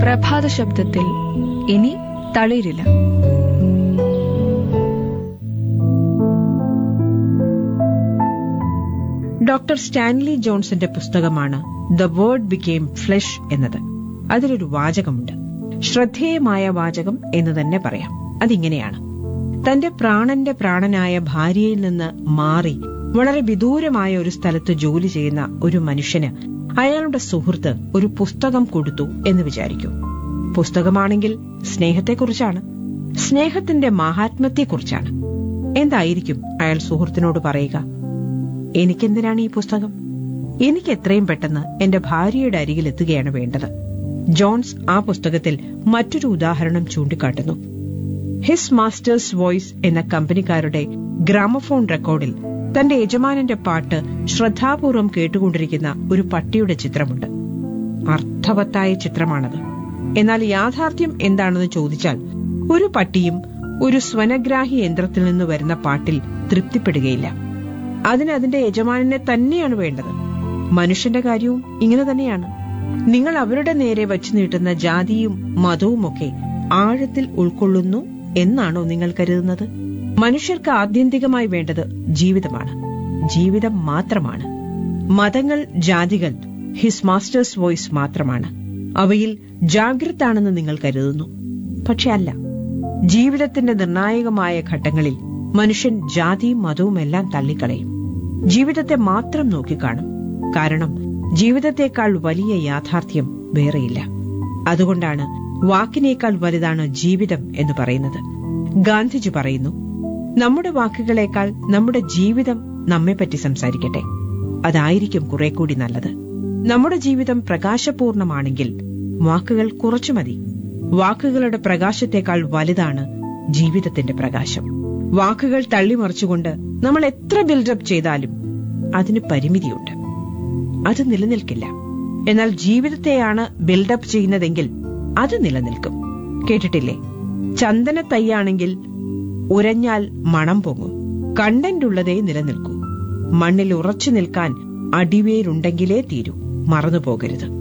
പ്രഭാത ശബ്ദത്തിൽ ഇനി തളിരില്ല ഡോക്ടർ സ്റ്റാൻലി ജോൺസന്റെ പുസ്തകമാണ് ദ വേർഡ് ബിക്കെയിം ഫ്ലഷ് എന്നത് അതിലൊരു വാചകമുണ്ട് ശ്രദ്ധേയമായ വാചകം എന്ന് തന്നെ പറയാം അതിങ്ങനെയാണ് തന്റെ പ്രാണന്റെ പ്രാണനായ ഭാര്യയിൽ നിന്ന് മാറി വളരെ വിദൂരമായ ഒരു സ്ഥലത്ത് ജോലി ചെയ്യുന്ന ഒരു മനുഷ്യന് അയാളുടെ സുഹൃത്ത് ഒരു പുസ്തകം കൊടുത്തു എന്ന് വിചാരിക്കൂ പുസ്തകമാണെങ്കിൽ സ്നേഹത്തെക്കുറിച്ചാണ് സ്നേഹത്തിന്റെ മഹാത്മ്യത്തെക്കുറിച്ചാണ് എന്തായിരിക്കും അയാൾ സുഹൃത്തിനോട് പറയുക എനിക്കെന്തിനാണ് ഈ പുസ്തകം എനിക്ക് എത്രയും പെട്ടെന്ന് എന്റെ ഭാര്യയുടെ അരികിൽ എത്തുകയാണ് വേണ്ടത് ജോൺസ് ആ പുസ്തകത്തിൽ മറ്റൊരു ഉദാഹരണം ചൂണ്ടിക്കാട്ടുന്നു ഹിസ് മാസ്റ്റേഴ്സ് വോയിസ് എന്ന കമ്പനിക്കാരുടെ ഗ്രാമഫോൺ റെക്കോർഡിൽ തന്റെ യജമാനന്റെ പാട്ട് ശ്രദ്ധാപൂർവം കേട്ടുകൊണ്ടിരിക്കുന്ന ഒരു പട്ടിയുടെ ചിത്രമുണ്ട് അർത്ഥവത്തായ ചിത്രമാണത് എന്നാൽ യാഥാർത്ഥ്യം എന്താണെന്ന് ചോദിച്ചാൽ ഒരു പട്ടിയും ഒരു സ്വനഗ്രാഹി യന്ത്രത്തിൽ നിന്ന് വരുന്ന പാട്ടിൽ തൃപ്തിപ്പെടുകയില്ല അതിന് അതിന്റെ യജമാനനെ തന്നെയാണ് വേണ്ടത് മനുഷ്യന്റെ കാര്യവും ഇങ്ങനെ തന്നെയാണ് നിങ്ങൾ അവരുടെ നേരെ വച്ചു നീട്ടുന്ന ജാതിയും മതവുമൊക്കെ ആഴത്തിൽ ഉൾക്കൊള്ളുന്നു എന്നാണോ നിങ്ങൾ കരുതുന്നത് മനുഷ്യർക്ക് ആത്യന്തികമായി വേണ്ടത് ജീവിതമാണ് ജീവിതം മാത്രമാണ് മതങ്ങൾ ജാതികൾ ഹിസ് മാസ്റ്റേഴ്സ് വോയിസ് മാത്രമാണ് അവയിൽ ജാഗ്രതാണെന്ന് നിങ്ങൾ കരുതുന്നു പക്ഷെ അല്ല ജീവിതത്തിന്റെ നിർണായകമായ ഘട്ടങ്ങളിൽ മനുഷ്യൻ ജാതിയും മതവുമെല്ലാം തള്ളിക്കളയും ജീവിതത്തെ മാത്രം നോക്കിക്കാണും കാരണം ജീവിതത്തെക്കാൾ വലിയ യാഥാർത്ഥ്യം വേറെയില്ല അതുകൊണ്ടാണ് വാക്കിനേക്കാൾ വലുതാണ് ജീവിതം എന്ന് പറയുന്നത് ഗാന്ധിജി പറയുന്നു നമ്മുടെ വാക്കുകളേക്കാൾ നമ്മുടെ ജീവിതം നമ്മെപ്പറ്റി സംസാരിക്കട്ടെ അതായിരിക്കും കുറെ കൂടി നല്ലത് നമ്മുടെ ജീവിതം പ്രകാശപൂർണമാണെങ്കിൽ വാക്കുകൾ കുറച്ചു മതി വാക്കുകളുടെ പ്രകാശത്തെക്കാൾ വലുതാണ് ജീവിതത്തിന്റെ പ്രകാശം വാക്കുകൾ തള്ളിമറിച്ചുകൊണ്ട് നമ്മൾ എത്ര ബിൽഡപ്പ് ചെയ്താലും അതിന് പരിമിതിയുണ്ട് അത് നിലനിൽക്കില്ല എന്നാൽ ജീവിതത്തെയാണ് ബിൽഡപ്പ് ചെയ്യുന്നതെങ്കിൽ അത് നിലനിൽക്കും കേട്ടിട്ടില്ലേ ചന്ദന തൈയാണെങ്കിൽ ഉരഞ്ഞാൽ മണം പൊങ്ങും കണ്ടന്റ് ഉള്ളതേ നിലനിൽക്കൂ മണ്ണിൽ ഉറച്ചു നിൽക്കാൻ അടിവേരുണ്ടെങ്കിലേ തീരൂ മറന്നു പോകരുത്